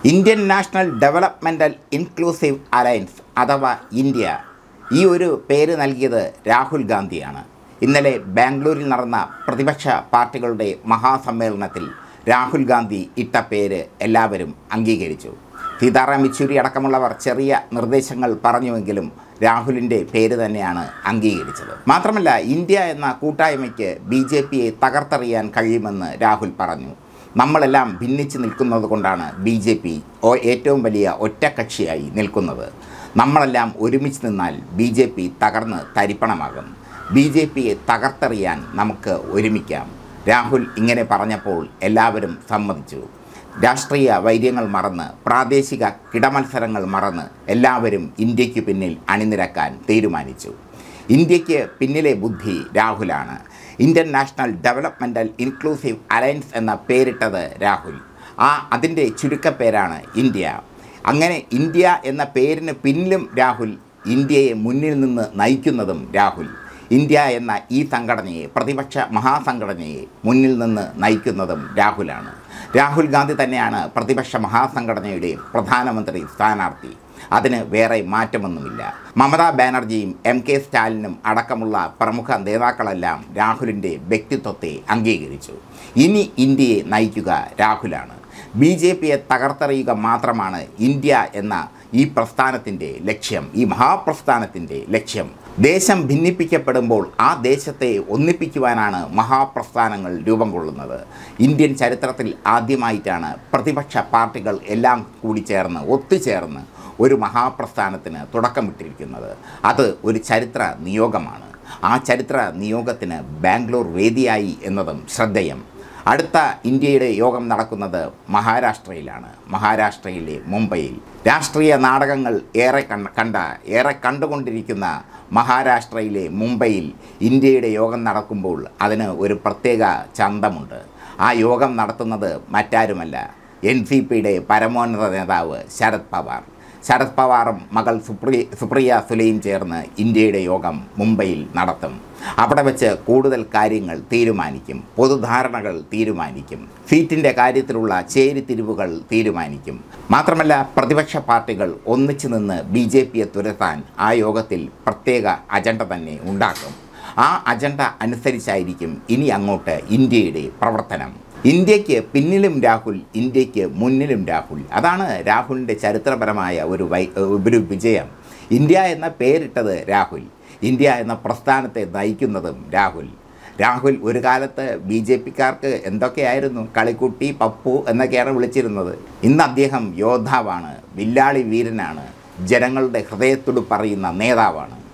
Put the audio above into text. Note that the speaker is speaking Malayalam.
Indian National Developmental Inclusive Alliance അഥവാ ഇന്ത്യ ഈ ഒരു പേര് നൽകിയത് രാഹുൽ ഗാന്ധിയാണ് ഇന്നലെ ബാംഗ്ലൂരിൽ നടന്ന പ്രതിപക്ഷ പാർട്ടികളുടെ മഹാസമ്മേളനത്തിൽ രാഹുൽ ഗാന്ധി ഇട്ട പേര് എല്ലാവരും അംഗീകരിച്ചു സീതാറാം യെച്ചൂരി അടക്കമുള്ളവർ ചെറിയ നിർദ്ദേശങ്ങൾ പറഞ്ഞുവെങ്കിലും രാഹുലിൻ്റെ പേര് തന്നെയാണ് അംഗീകരിച്ചത് മാത്രമല്ല ഇന്ത്യ എന്ന കൂട്ടായ്മയ്ക്ക് ബി ജെ പിയെ തകർത്തെറിയാൻ കഴിയുമെന്ന് രാഹുൽ പറഞ്ഞു നമ്മളെല്ലാം ഭിന്നിച്ച് നിൽക്കുന്നത് കൊണ്ടാണ് ബി ജെ പി ഏറ്റവും വലിയ ഒറ്റക്കക്ഷിയായി നിൽക്കുന്നത് നമ്മളെല്ലാം ഒരുമിച്ച് നിന്നാൽ ബി ജെ പി തകർന്ന് തരിപ്പണമാകും ബി ജെ പിയെ തകർത്തെറിയാൻ നമുക്ക് ഒരുമിക്കാം രാഹുൽ ഇങ്ങനെ പറഞ്ഞപ്പോൾ എല്ലാവരും സമ്മതിച്ചു രാഷ്ട്രീയ വൈര്യങ്ങൾ മറന്ന് പ്രാദേശിക കിടമത്സരങ്ങൾ മറന്ന് എല്ലാവരും ഇന്ത്യക്ക് പിന്നിൽ അണിനിരക്കാൻ തീരുമാനിച്ചു ഇന്ത്യക്ക് പിന്നിലെ ബുദ്ധി രാഹുലാണ് Indian National Developmental Inclusive Alliance എന്ന പേരിട്ടത് രാഹുൽ ആ അതിൻ്റെ ചുരുക്കപ്പേരാണ് ഇന്ത്യ അങ്ങനെ ഇന്ത്യ എന്ന പേരിന് പിന്നിലും രാഹുൽ ഇന്ത്യയെ മുന്നിൽ നിന്ന് നയിക്കുന്നതും രാഹുൽ ഇന്ത്യ എന്ന ഈ സംഘടനയെ പ്രതിപക്ഷ മഹാസംഘടനയെ മുന്നിൽ നിന്ന് നയിക്കുന്നതും രാഹുലാണ് രാഹുൽ ഗാന്ധി തന്നെയാണ് പ്രതിപക്ഷ മഹാസംഘടനയുടെ പ്രധാനമന്ത്രി സ്ഥാനാർത്ഥി അതിന് വേറെ മാറ്റമൊന്നുമില്ല മമതാ ബാനർജിയും എം കെ സ്റ്റാലിനും അടക്കമുള്ള പ്രമുഖ നേതാക്കളെല്ലാം രാഹുലിൻ്റെ വ്യക്തിത്വത്തെ അംഗീകരിച്ചു ഇനി ഇന്ത്യയെ നയിക്കുക രാഹുലാണ് ബി ജെ പിയെ തകർത്തെറിയുക മാത്രമാണ് ഇന്ത്യ എന്ന ഈ പ്രസ്ഥാനത്തിൻ്റെ ലക്ഷ്യം ഈ മഹാപ്രസ്ഥാനത്തിൻ്റെ ലക്ഷ്യം ദേശം ഭിന്നിപ്പിക്കപ്പെടുമ്പോൾ ആ ദേശത്തെ ഒന്നിപ്പിക്കുവാനാണ് മഹാപ്രസ്ഥാനങ്ങൾ രൂപം കൊള്ളുന്നത് ഇന്ത്യൻ ചരിത്രത്തിൽ ആദ്യമായിട്ടാണ് പ്രതിപക്ഷ പാർട്ടികൾ എല്ലാം കൂടി ചേർന്ന് ഒത്തുചേർന്ന് ഒരു മഹാപ്രസ്ഥാനത്തിന് തുടക്കമിട്ടിരിക്കുന്നത് അത് ഒരു ചരിത്ര നിയോഗമാണ് ആ ചരിത്ര നിയോഗത്തിന് ബാംഗ്ലൂർ വേദിയായി എന്നതും ശ്രദ്ധേയം അടുത്ത ഇന്ത്യയുടെ യോഗം നടക്കുന്നത് മഹാരാഷ്ട്രയിലാണ് മഹാരാഷ്ട്രയിലെ മുംബൈയിൽ രാഷ്ട്രീയ നാടകങ്ങൾ ഏറെ കണ്ട കണ്ട ഏറെ കണ്ടുകൊണ്ടിരിക്കുന്ന മഹാരാഷ്ട്രയിലെ മുംബൈയിൽ ഇന്ത്യയുടെ യോഗം നടക്കുമ്പോൾ അതിന് ഒരു പ്രത്യേക ചന്തമുണ്ട് ആ യോഗം നടത്തുന്നത് മറ്റാരുമല്ല എൻ സി പിയുടെ പരമോന്നത നേതാവ് ശരത് പവാർ ശരത് പവാറും മകൾ സുപ്രിയ സുപ്രിയ സുലയും ചേർന്ന് ഇന്ത്യയുടെ യോഗം മുംബൈയിൽ നടത്തും അവിടെ വെച്ച് കൂടുതൽ കാര്യങ്ങൾ തീരുമാനിക്കും പൊതുധാരണകൾ തീരുമാനിക്കും സീറ്റിൻ്റെ കാര്യത്തിലുള്ള ചേരിതിരിവുകൾ തീരുമാനിക്കും മാത്രമല്ല പ്രതിപക്ഷ പാർട്ടികൾ ഒന്നിച്ചു നിന്ന് ബി ജെ പിയെ തുരത്താൻ ആ യോഗത്തിൽ പ്രത്യേക അജണ്ട തന്നെ ഉണ്ടാക്കും ആ അജണ്ട അനുസരിച്ചായിരിക്കും ഇനി അങ്ങോട്ട് ഇന്ത്യയുടെ പ്രവർത്തനം ഇന്ത്യക്ക് പിന്നിലും രാഹുൽ ഇന്ത്യക്ക് മുന്നിലും രാഹുൽ അതാണ് രാഹുലിൻ്റെ ചരിത്രപരമായ ഒരു വൈ ഒരു വിജയം ഇന്ത്യ എന്ന പേരിട്ടത് രാഹുൽ ഇന്ത്യ എന്ന പ്രസ്ഥാനത്തെ നയിക്കുന്നതും രാഹുൽ രാഹുൽ ഒരു കാലത്ത് ബി ജെ പിക്കാർക്ക് എന്തൊക്കെയായിരുന്നു കളിക്കുട്ടി പപ്പു എന്നൊക്കെയാണ് വിളിച്ചിരുന്നത് ഇന്ന് അദ്ദേഹം യോദ്ധാവാണ് വില്ലാളി വീരനാണ് ജനങ്ങളുടെ ഹൃദയത്തോട് പറയുന്ന നേതാവാണ്